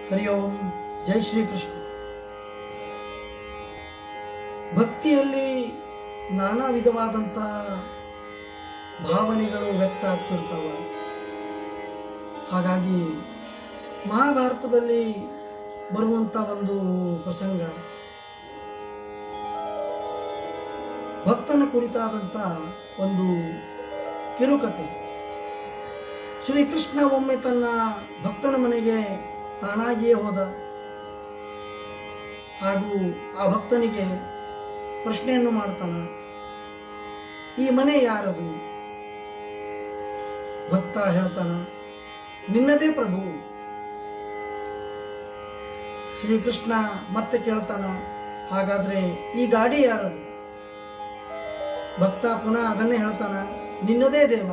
ಹರಿ ಓಂ ಜೈ ಶ್ರೀಕೃಷ್ಣ ಭಕ್ತಿಯಲ್ಲಿ ನಾನಾ ವಿಧವಾದಂಥ ಭಾವನೆಗಳು ವ್ಯಕ್ತ ಆಗ್ತಿರ್ತವೆ ಹಾಗಾಗಿ ಮಹಾಭಾರತದಲ್ಲಿ ಬರುವಂಥ ಒಂದು ಪ್ರಸಂಗ ಭಕ್ತನ ಕುರಿತಾದಂಥ ಒಂದು ಕಿರುಕತೆ ಶ್ರೀಕೃಷ್ಣ ಒಮ್ಮೆ ತನ್ನ ಭಕ್ತನ ಮನೆಗೆ ತಾನಾಗಿಯೇ ಹೋದ ಹಾಗೂ ಆ ಭಕ್ತನಿಗೆ ಪ್ರಶ್ನೆಯನ್ನು ಮಾಡ್ತಾನ ಈ ಮನೆ ಯಾರದು ಭಕ್ತ ಹೇಳ್ತಾನ ನಿನ್ನದೇ ಪ್ರಭು ಶ್ರೀಕೃಷ್ಣ ಮತ್ತೆ ಕೇಳ್ತಾನ ಹಾಗಾದ್ರೆ ಈ ಗಾಡಿ ಯಾರದು ಭಕ್ತ ಪುನಃ ಅದನ್ನೇ ಹೇಳ್ತಾನ ನಿನ್ನದೇ ದೇವ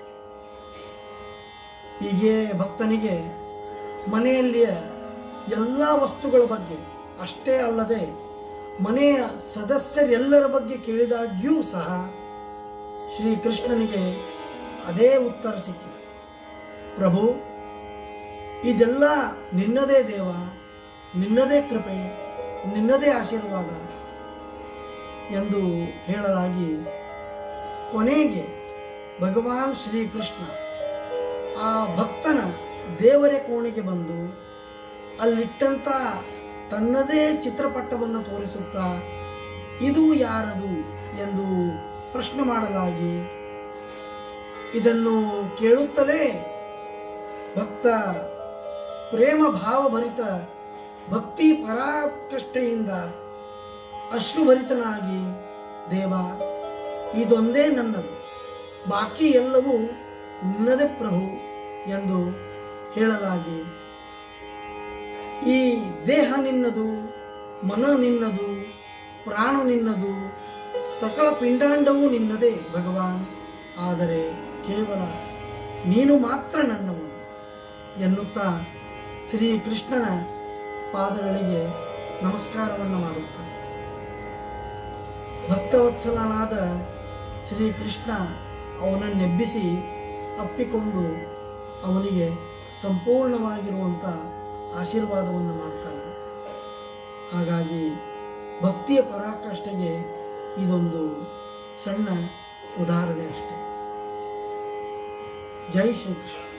ಹೀಗೆ ಭಕ್ತನಿಗೆ ಮನೆಯಲ್ಲಿಯ ಎಲ್ಲ ವಸ್ತುಗಳ ಬಗ್ಗೆ ಅಷ್ಟೇ ಅಲ್ಲದೆ ಮನೆಯ ಸದಸ್ಯರೆಲ್ಲರ ಬಗ್ಗೆ ಕೇಳಿದಾಗ್ಯೂ ಸಹ ಶ್ರೀಕೃಷ್ಣನಿಗೆ ಅದೇ ಉತ್ತರ ಸಿಕ್ಕಿತು ಪ್ರಭು ಇದೆಲ್ಲ ನಿನ್ನದೇ ದೇವ ನಿನ್ನದೇ ಕೃಪೆ ನಿನ್ನದೇ ಆಶೀರ್ವಾದ ಎಂದು ಹೇಳಲಾಗಿ ಕೊನೆಗೆ ಭಗವಾನ್ ಶ್ರೀಕೃಷ್ಣ ಆ ಭಕ್ತನ ದೇವರ ಕೋಣೆಗೆ ಬಂದು ಅಲ್ಲಿಟ್ಟಂತ ತನ್ನದೇ ಚಿತ್ರಪಟವನ್ನು ತೋರಿಸುತ್ತಾ ಇದು ಯಾರದು ಎಂದು ಪ್ರಶ್ನೆ ಮಾಡಲಾಗಿ ಇದನ್ನು ಕೇಳುತ್ತಲೇ ಭಕ್ತ ಪ್ರೇಮ ಭಾವಭರಿತ ಭಕ್ತಿ ಪರಾಕಷ್ಟೆಯಿಂದ ಅಶ್ರುಭರಿತನಾಗಿ ದೇವ ಇದೊಂದೇ ನನ್ನದು ಬಾಕಿ ಎಲ್ಲವೂ ನಿನ್ನದೇ ಪ್ರಭು ಎಂದು ಹೇಳಲಾಗಿ ಈ ದೇಹ ನಿನ್ನದು ಮನ ನಿನ್ನದು ಪ್ರಾಣ ನಿನ್ನದು ಸಕಲ ಪಿಂಡಾಂಡವೂ ನಿನ್ನದೇ ಭಗವಾನ್ ಆದರೆ ಕೇವಲ ನೀನು ಮಾತ್ರ ನನ್ನವನು ಎನ್ನುತ್ತಾ ಶ್ರೀಕೃಷ್ಣನ ಪಾದಗಳಿಗೆ ನಮಸ್ಕಾರವನ್ನು ಮಾಡುತ್ತಾರೆ ಭಕ್ತವತ್ಸಲನಾದ ಶ್ರೀಕೃಷ್ಣ ಅವನನ್ನೆಬ್ಬಿಸಿ ಅಪ್ಪಿಕೊಂಡು ಅವನಿಗೆ ಸಂಪೂರ್ಣವಾಗಿರುವಂಥ ಆಶೀರ್ವಾದವನ್ನು ಮಾಡ್ತಾನೆ ಹಾಗಾಗಿ ಭಕ್ತಿಯ ಪರಾಕಾಷ್ಠೆಗೆ ಇದೊಂದು ಸಣ್ಣ ಉದಾಹರಣೆ ಅಷ್ಟೆ ಜೈ ಶ್ರೀಕೃಷ್ಣ